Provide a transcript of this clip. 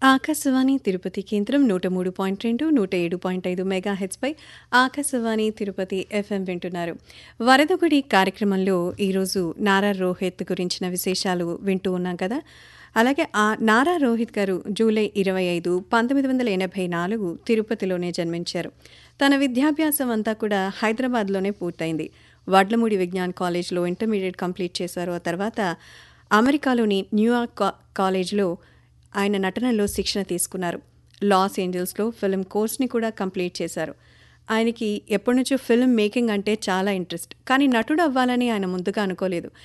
ఆకాశవాణి తిరుపతి కేంద్రం నూట మూడు పాయింట్ రెండు నూట ఏడు పాయింట్ ఐదు మెగా హెచ్పై ఆకాశవాణి తిరుపతి ఎఫ్ఎం వింటున్నారు వరదగుడి కార్యక్రమంలో ఈరోజు నారా రోహిత్ గురించిన విశేషాలు వింటూ ఉన్నాం కదా అలాగే ఆ నారా రోహిత్ గారు జూలై ఇరవై ఐదు పంతొమ్మిది వందల ఎనభై నాలుగు తిరుపతిలోనే జన్మించారు తన విద్యాభ్యాసం అంతా కూడా హైదరాబాద్లోనే పూర్తయింది వడ్లమూడి విజ్ఞాన్ కాలేజ్లో ఇంటర్మీడియట్ కంప్లీట్ చేశారు ఆ తర్వాత అమెరికాలోని న్యూయార్క్ కా- కాలేజ్లో ఆయన నటనలో శిక్షణ తీసుకున్నారు లాస్ ఏంజల్స్లో ఫిల్మ్ కోర్స్ని కూడా కంప్లీట్ చేశారు ఆయనకి ఎప్పటి నుంచో ఫిల్మ్ మేకింగ్ అంటే చాలా ఇంట్రెస్ట్ కానీ నటుడు అవ్వాలని ఆయన ముందుగా అనుకోలేదు